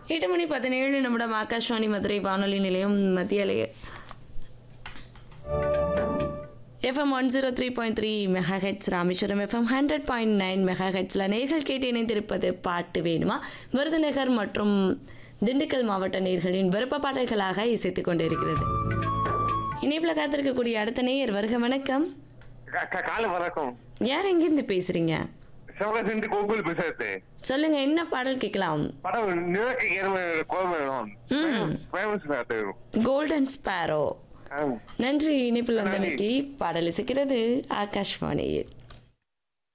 எட்டு மணி பதினேழு நிமிடம் ஆகாஷ்வாணி மதுரை வானொலி நிலையம் மத்திய அலை FM one zero three point three megahertz Rameswaram FM hundred point nine மெகா ஹெட்ஸில் நேர்கள் கேட்டு இணைந்திருப்பது பாட்டு வேணுமா விருதுநகர் மற்றும் திண்டுக்கல் மாவட்ட நேர்களின் விருப்ப பாடல்களாக இசைத்துக் கொண்டிருக்கிறது இணைப்பில் காத்திருக்கக்கூடிய அடுத்த நேயர் வருக வணக்கம் கா- கா- காலை வணக்கம் யார் எங்கிருந்து பேசுறீங்க சிவகாசிந்து கோகுல் பேசுறது சொல்லுங்க என்ன பாடல் கேட்கலாம் படம் நிலக்கு ஏறுமை கோபம் வேணும் ம். ஃபேமஸ் வேணும் கோல்டன் ஸ்பேரோ ஆ. நன்றி இணைப்பில் வந்தமைக்கு பாடல் இசைக்கிறது ஆகாஷ்வாணியில்